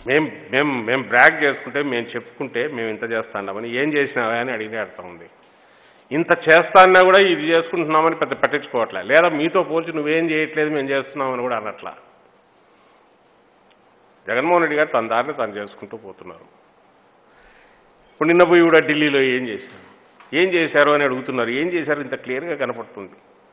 మేం మేము మేము బ్రాగ్ చేసుకుంటే మేము చెప్పుకుంటే మేము ఇంత చేస్తాన్నామని ఏం చేసినావా అని అడిగితే అర్థం ఉంది ఇంత చేస్తాన్నా కూడా ఇది చేసుకుంటున్నామని పెద్ద పట్టించుకోవట్లే లేదా మీతో పోల్చి నువ్వేం చేయట్లేదు మేము చేస్తున్నామని కూడా అనట్లా జగన్మోహన్ రెడ్డి గారు తన దారిని తను చేసుకుంటూ పోతున్నారు ఇప్పుడు నిన్న పోయి కూడా ఢిల్లీలో ఏం చేశారు ఏం చేశారు అని అడుగుతున్నారు ఏం చేశారు ఇంత క్లియర్గా కనపడుతుంది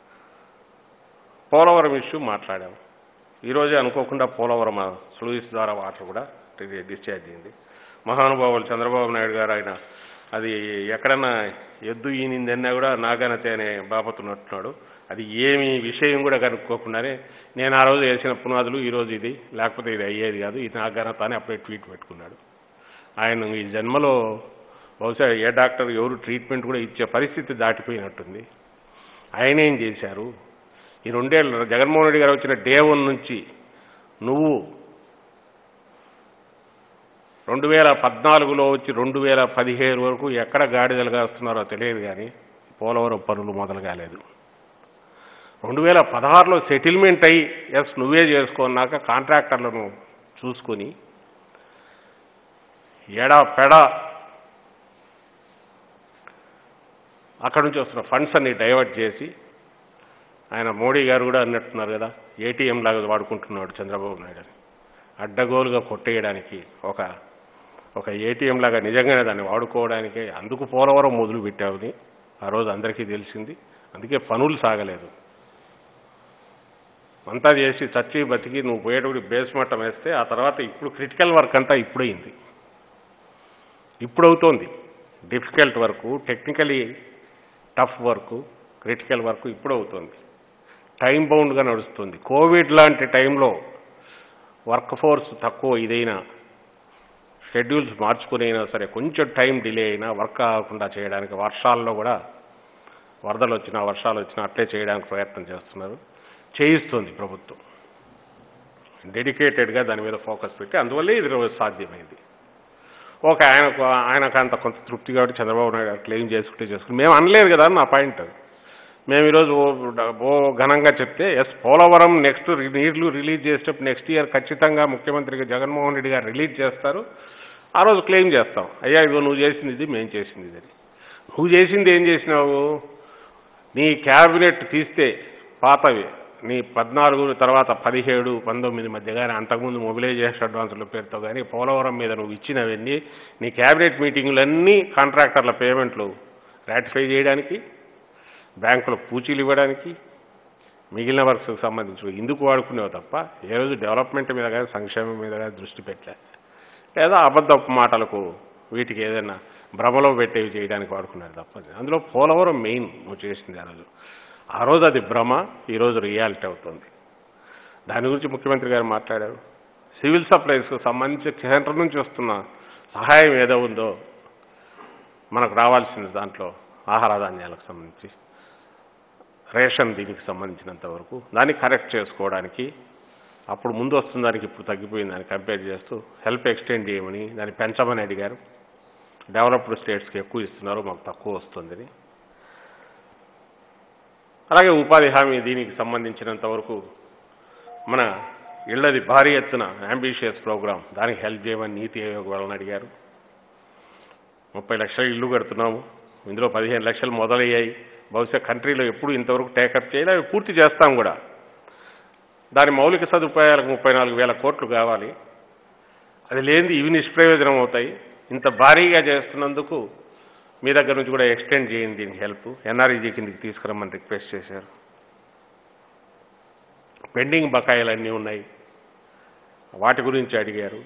పోలవరం ఇష్యూ మాట్లాడాం ఈరోజే అనుకోకుండా పోలవరం స్లూయిస్ ద్వారా వాటర్ కూడా డిశ్చార్జ్ అయింది మహానుభావులు చంద్రబాబు నాయుడు గారు ఆయన అది ఎక్కడన్నా ఎద్దు ఈనిందన్నా కూడా నాగనతే అనే బాపతున్నట్టున్నాడు అది ఏమి విషయం కూడా కనుక్కోకుండానే నేను ఆ రోజు వేసిన పునాదులు ఈ రోజు ఇది లేకపోతే ఇది అయ్యేది కాదు ఇది నాగనత అని అప్పుడే ట్వీట్ పెట్టుకున్నాడు ఆయన ఈ జన్మలో బహుశా ఏ డాక్టర్ ఎవరు ట్రీట్మెంట్ కూడా ఇచ్చే పరిస్థితి దాటిపోయినట్టుంది ఆయన ఏం చేశారు ఈ రెండేళ్ళు జగన్మోహన్ రెడ్డి గారు వచ్చిన డే వన్ నుంచి నువ్వు రెండు వేల పద్నాలుగులో వచ్చి రెండు వేల పదిహేడు వరకు ఎక్కడ గాడిదలు కాస్తున్నారో తెలియదు కానీ పోలవరం పనులు మొదలు కాలేదు రెండు వేల పదహారులో సెటిల్మెంట్ అయ్యి ఎస్ నువ్వే చేసుకున్నాక కాంట్రాక్టర్లను చూసుకొని ఎడా పెడ అక్కడ నుంచి వస్తున్న ఫండ్స్ అన్ని డైవర్ట్ చేసి ఆయన మోడీ గారు కూడా అన్నట్టున్నారు కదా ఏటీఎం లాగా వాడుకుంటున్నాడు చంద్రబాబు నాయుడు అని అడ్డగోలుగా కొట్టేయడానికి ఒక ఒక ఏటీఎం లాగా నిజంగానే దాన్ని వాడుకోవడానికే అందుకు పోలవరం మొదలు పెట్టావని ఆ రోజు అందరికీ తెలిసింది అందుకే పనులు సాగలేదు అంతా చేసి చచ్చి బతికి నువ్వు పోయేటప్పుడు బేస్ మట్టం వేస్తే ఆ తర్వాత ఇప్పుడు క్రిటికల్ వర్క్ అంతా ఇప్పుడైంది ఇప్పుడు అవుతోంది difficult work technically tough work critical work ఇప్పుడు అవుతుంది టైం బౌండ్గా నడుస్తుంది కోవిడ్ లాంటి టైంలో వర్క్ ఫోర్స్ తక్కువ ఇదైనా షెడ్యూల్స్ మార్చుకునైనా సరే కొంచెం టైం డిలే అయినా వర్క్ కాకుండా చేయడానికి వర్షాల్లో కూడా వరదలు వచ్చినా వర్షాలు వచ్చినా అట్లే చేయడానికి ప్రయత్నం చేస్తున్నారు చేయిస్తుంది ప్రభుత్వం డెడికేటెడ్గా దాని మీద ఫోకస్ పెట్టి అందువల్లే ఇది రోజు సాధ్యమైంది ఓకే ఆయనకు ఆయనకు అంత కొంత తృప్తి కాబట్టి చంద్రబాబు నాయుడు గారు క్లెయిమ్ చేసుకుంటే చేసుకుంటే మేము అనలేదు కదా నా పాయింట్ మేము ఈరోజు ఓ ఓ ఘనంగా చెప్తే ఎస్ పోలవరం నెక్స్ట్ నీళ్లు రిలీజ్ చేసేటప్పుడు నెక్స్ట్ ఇయర్ ఖచ్చితంగా ముఖ్యమంత్రిగా జగన్మోహన్ రెడ్డి గారు రిలీజ్ చేస్తారు ఆ రోజు క్లెయిమ్ చేస్తాం అయ్యా ఇదిగో నువ్వు చేసింది ఇది మేము చేసింది ఇది అని. నువ్వు చేసింది ఏం చేసినావు నీ క్యాబినెట్ తీస్తే పాతవి నీ పద్నాలుగు తర్వాత పదిహేడు పంతొమ్మిది మధ్య కానీ అంతకుముందు మొబిలైజేషన్ అడ్వాన్సుల పేరుతో కానీ పోలవరం మీద నువ్వు ఇచ్చినవన్నీ నీ క్యాబినెట్ మీటింగులన్నీ కాంట్రాక్టర్ల పేమెంట్లు రాటిఫై చేయడానికి బ్యాంకులకు పూచీలు ఇవ్వడానికి మిగిలిన వర్క్స్కి సంబంధించి ఇందుకు వాడుకునేవి తప్ప ఏ రోజు డెవలప్మెంట్ మీద కానీ సంక్షేమం మీద కానీ దృష్టి పెట్టలే లేదా అబద్ధపు మాటలకు వీటికి ఏదైనా భ్రమలో పెట్టేవి చేయడానికి వాడుకున్నారు తప్ప అందులో పోలవరం మెయిన్ నువ్వు చేసింది ఆ రోజు ఆ రోజు అది భ్రమ ఈరోజు రియాలిటీ అవుతుంది దాని గురించి ముఖ్యమంత్రి గారు మాట్లాడారు సివిల్ సప్లైస్కు సంబంధించి కేంద్రం నుంచి వస్తున్న సహాయం ఏదో ఉందో మనకు రావాల్సింది దాంట్లో ఆహార ధాన్యాలకు సంబంధించి రేషన్ దీనికి సంబంధించినంత వరకు దాన్ని కరెక్ట్ చేసుకోవడానికి అప్పుడు ముందు వస్తున్న దానికి ఇప్పుడు తగ్గిపోయింది దాన్ని కంపేర్ చేస్తూ హెల్ప్ ఎక్స్టెండ్ చేయమని దాన్ని పెంచమని అడిగారు డెవలప్డ్ స్టేట్స్కి ఎక్కువ ఇస్తున్నారు మాకు తక్కువ వస్తుందని అలాగే ఉపాధి హామీ దీనికి సంబంధించినంత వరకు మన ఇళ్ళది భారీ ఎత్తున అంబిషియస్ ప్రోగ్రామ్ దానికి హెల్ప్ చేయమని నీతి ఆయోగ్ వాళ్ళని అడిగారు ముప్పై లక్షల ఇల్లు కడుతున్నాము ఇందులో పదిహేను లక్షలు మొదలయ్యాయి బహుశా కంట్రీలో ఎప్పుడు ఇంతవరకు టేకప్ చేయలే అవి పూర్తి చేస్తాం కూడా దాని మౌలిక సదుపాయాలకు ముప్పై నాలుగు వేల కోట్లు కావాలి అది లేనిది ఇవి నిష్ప్రయోజనం అవుతాయి ఇంత భారీగా చేస్తున్నందుకు మీ దగ్గర నుంచి కూడా ఎక్స్టెండ్ చేయండి దీనికి హెల్ప్ ఎన్ఆర్ఈజీ కిందకి తీసుకురమ్మని రిక్వెస్ట్ చేశారు పెండింగ్ బకాయిలు అన్నీ ఉన్నాయి వాటి గురించి అడిగారు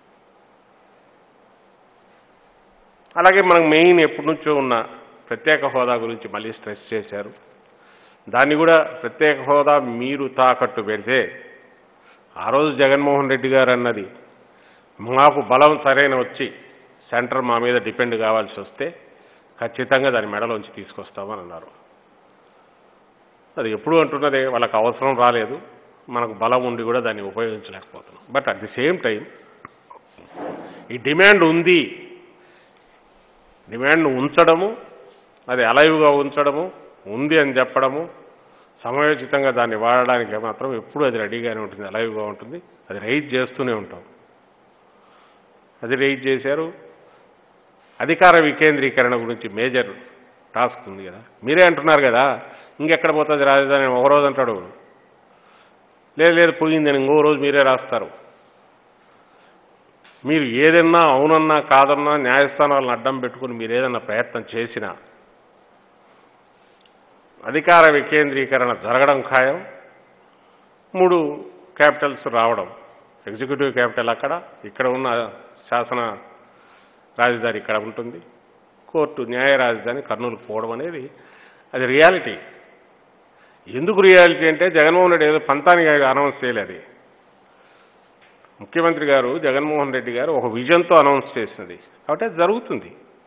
అలాగే మనకు మెయిన్ ఎప్పటి నుంచో ఉన్న ప్రత్యేక హోదా గురించి మళ్ళీ స్ట్రెస్ చేశారు దాన్ని కూడా ప్రత్యేక హోదా మీరు తాకట్టు పెడితే ఆ రోజు జగన్మోహన్ రెడ్డి గారు అన్నది మాకు బలం సరైన వచ్చి సెంటర్ మా మీద డిపెండ్ కావాల్సి వస్తే ఖచ్చితంగా దాని మెడలోంచి తీసుకొస్తామని అన్నారు అది ఎప్పుడు అంటున్నదే వాళ్ళకి అవసరం రాలేదు మనకు బలం ఉండి కూడా దాన్ని ఉపయోగించలేకపోతున్నాం but at the same time ఈ డిమాండ్ ఉంది డిమాండ్ను ఉంచడము అది అలైవ్గా ఉంచడము ఉంది అని చెప్పడము సమయోచితంగా దాన్ని వాడడానికి మాత్రం ఎప్పుడు అది రెడీగానే ఉంటుంది అలైవ్గా ఉంటుంది అది రైజ్ చేస్తూనే ఉంటాం అది రైట్ చేశారు అధికార వికేంద్రీకరణ గురించి మేజర్ టాస్క్ ఉంది కదా మీరే అంటున్నారు కదా ఇంకెక్కడ పోతుంది రాజధాని ఒక రోజు అంటాడు లేదు లేదు పోయిందని ఇంకో రోజు మీరే రాస్తారు మీరు ఏదన్నా అవునన్నా కాదన్నా న్యాయస్థానాలను అడ్డం పెట్టుకుని మీరు ఏదన్నా ప్రయత్నం చేసినా అధికార వికేంద్రీకరణ జరగడం ఖాయం మూడు క్యాపిటల్స్ రావడం ఎగ్జిక్యూటివ్ క్యాపిటల్ అక్కడ ఇక్కడ ఉన్న శాసన రాజధాని ఇక్కడ ఉంటుంది కోర్టు న్యాయ రాజధాని కర్నూలుకు పోవడం అనేది అది రియాలిటీ ఎందుకు రియాలిటీ అంటే జగన్మోహన్ రెడ్డి ఏదో పంతానికి అనౌన్స్ చేయలేదు ముఖ్యమంత్రి గారు జగన్మోహన్ రెడ్డి గారు ఒక విజన్తో అనౌన్స్ చేసినది కాబట్టి అది జరుగుతుంది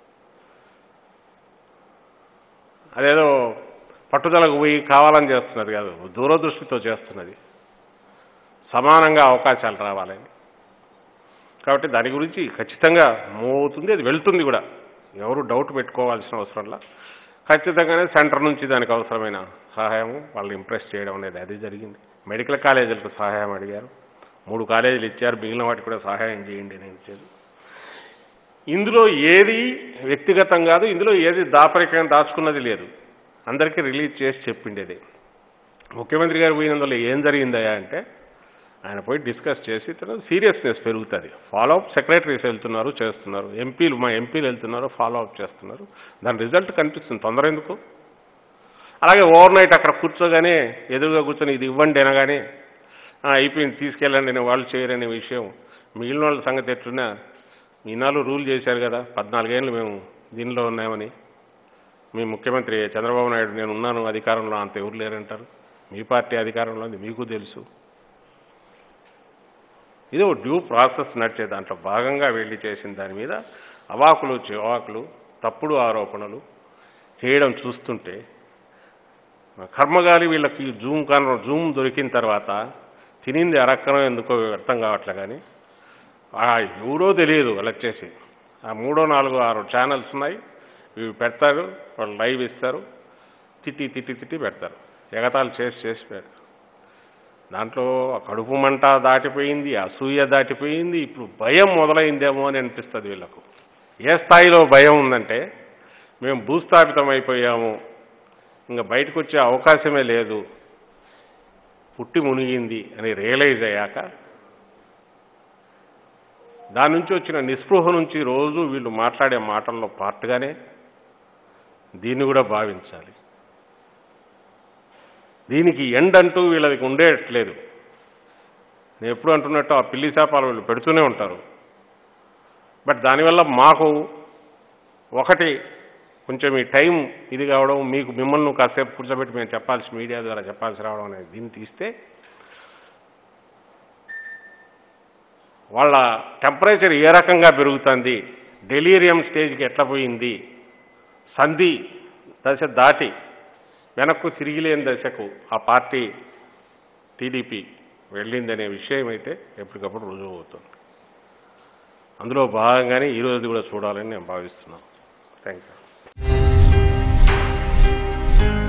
అదేదో పట్టుదలకు పోయి కావాలని చేస్తున్నది కాదు దూరదృష్టితో చేస్తున్నది సమానంగా అవకాశాలు రావాలని కాబట్టి దాని గురించి ఖచ్చితంగా మూవ్ అవుతుంది అది వెళ్తుంది కూడా ఎవరు డౌట్ పెట్టుకోవాల్సిన అవసరంలా ఖచ్చితంగానే సెంటర్ నుంచి దానికి అవసరమైన సహాయం వాళ్ళని ఇంప్రెస్ చేయడం అనేది అది జరిగింది మెడికల్ కాలేజీలకు సహాయం అడిగారు మూడు కాలేజీలు ఇచ్చారు మిగిలిన వాటికి కూడా సహాయం చేయండి అని ఇచ్చారు ఇందులో ఏది వ్యక్తిగతం కాదు ఇందులో ఏది దాపరికంగా దాచుకున్నది లేదు అందరికీ రిలీజ్ చేసి చెప్పిండేది ముఖ్యమంత్రి గారు పోయినందులో ఏం జరిగిందయా అంటే ఆయన పోయి డిస్కస్ చేసి తర్వాత సీరియస్నెస్ పెరుగుతుంది ఫాలో అప్ సెక్రటరీస్ వెళ్తున్నారు చేస్తున్నారు ఎంపీలు మా ఎంపీలు వెళ్తున్నారు ఫాలో అప్ చేస్తున్నారు దాని రిజల్ట్ కనిపిస్తుంది తొందర ఎందుకు అలాగే ఓవర్ నైట్ అక్కడ కూర్చోగానే ఎదురుగా కూర్చొని ఇది ఇవ్వండి అనగానే "ఆ, అయిపోయింది తీసుకెళ్ళండి నేను వాళ్ళు చేయరనే విషయం మిగిలిన వాళ్ళ సంగతి ఎట్లున్నా ఈనాళ్ళు రూల్ చేశారు కదా పద్నాలుగేళ్ళు మేము దీనిలో ఉన్నామని మీ ముఖ్యమంత్రి చంద్రబాబు నాయుడు నేను ఉన్నాను అధికారంలో అంత ఎవరు లేరంటారు మీ పార్టీ అధికారంలో ఉంది మీకు తెలుసు ఇది ఒక డ్యూ ప్రాసెస్ నడిచే దాంట్లో భాగంగా వెళ్ళి చేసిన దాని మీద అవాకులు చివాకులు తప్పుడు ఆరోపణలు చేయడం చూస్తుంటే కర్మగాలి వీళ్ళకి జూమ్ కాన్ జూమ్ దొరికిన తర్వాత తినింది అరక్కనం ఎందుకో అర్థం కావట్లే కానీ ఆ ఎవరో తెలియదు వాళ్ళకి చేసి ఆ మూడో నాలుగో ఆరు ఛానల్స్ ఉన్నాయి ఇవి పెడతారు వాళ్ళు లైవ్ ఇస్తారు తిట్టి తిట్టి తిట్టి పెడతారు ఎగతాలు చేసి చేసి పెడతారు దాంట్లో ఆ కడుపు మంట దాటిపోయింది అసూయ దాటిపోయింది ఇప్పుడు భయం మొదలైందేమో అని అనిపిస్తుంది వీళ్ళకు ఏ స్థాయిలో భయం ఉందంటే మేము భూస్థాపితం అయిపోయాము ఇంకా బయటకు వచ్చే అవకాశమే లేదు పుట్టి మునిగింది అని రియలైజ్ అయ్యాక దాని నుంచి వచ్చిన నిస్పృహ నుంచి రోజు వీళ్ళు మాట్లాడే మాటల్లో పార్ట్గానే దీన్ని కూడా భావించాలి దీనికి ఎండ్ అంటూ వీళ్ళకి ఉండేట్లేదు నేను ఎప్పుడు అంటున్నట్టు ఆ పిల్లి శాపాలు వీళ్ళు పెడుతూనే ఉంటారు బట్ దానివల్ల మాకు ఒకటి కొంచెం ఈ టైం ఇది కావడం మీకు మిమ్మల్ని కాసేపు కూర్చోబెట్టి మేము చెప్పాల్సి మీడియా ద్వారా చెప్పాల్సి రావడం అనేది దీన్ని తీస్తే వాళ్ళ టెంపరేచర్ ఏ రకంగా పెరుగుతుంది డెలీరియం స్టేజ్కి ఎట్లా పోయింది సంధి దశ దాటి వెనక్కు తిరిగి లేని దశకు ఆ పార్టీ టీడీపీ వెళ్ళిందనే విషయం అయితే ఎప్పటికప్పుడు రుజువు అవుతుంది అందులో భాగంగానే ఈరోజు కూడా చూడాలని నేను భావిస్తున్నాను థ్యాంక్ యూ